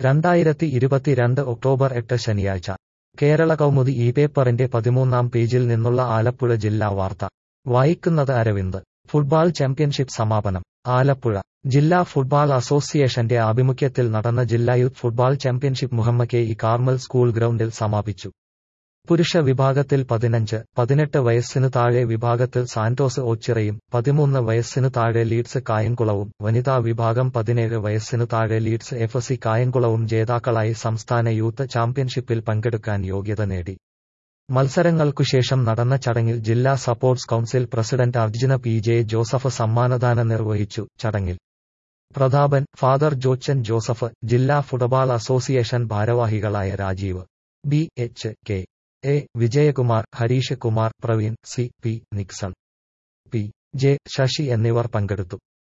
രണ്ടായിരത്തി ഇരുപത്തിരണ്ട് ഒക്ടോബർ എട്ട് ശനിയാഴ്ച കേരള കൗമുദി ഈ പേപ്പറിന്റെ പതിമൂന്നാം പേജിൽ നിന്നുള്ള ആലപ്പുഴ ജില്ലാ വാർത്ത വായിക്കുന്നത് അരവിന്ദ് ഫുട്ബോൾ ചാമ്പ്യൻഷിപ്പ് സമാപനം ആലപ്പുഴ ജില്ലാ ഫുട്ബോൾ അസോസിയേഷന്റെ ആഭിമുഖ്യത്തിൽ നടന്ന ജില്ലാ youth football championship Muhamma K E Carmel school ഗ്രൗണ്ടിൽ സമാപിച്ചു പുരുഷ വിഭാഗത്തിൽ പതിനഞ്ച് പതിനെട്ട് വയസ്സിനു താഴെ വിഭാഗത്തിൽ സാന്റോസ് ഓച്ചിറയും പതിമൂന്ന് വയസ്സിനു താഴെ ലീഡ്സ് കായംകുളവും വനിതാ വിഭാഗം പതിനേഴ് വയസ്സിനു താഴെ ലീഡ്സ് എഫ് സി കായംകുളവും ജേതാക്കളായി സംസ്ഥാന യൂത്ത് ചാമ്പ്യൻഷിപ്പിൽ പങ്കെടുക്കാൻ യോഗ്യത നേടി മത്സരങ്ങൾക്കുശേഷം നടന്ന ചടങ്ങിൽ ജില്ലാ sports council president Arjuna P J Joseph സമ്മാനദാനം നിർവഹിച്ചു ചടങ്ങിൽ പ്രതാപൻ ഫാദർ ജോച്ചൻ ജോസഫ് ജില്ലാ ഫുട്ബോൾ അസോസിയേഷൻ ഭാരവാഹികളായ Rajeev B H K A Vijayakumar Hareesh Kumar Praveen C P Nixon P J Sasi എന്നിവർ പങ്കെടുത്തു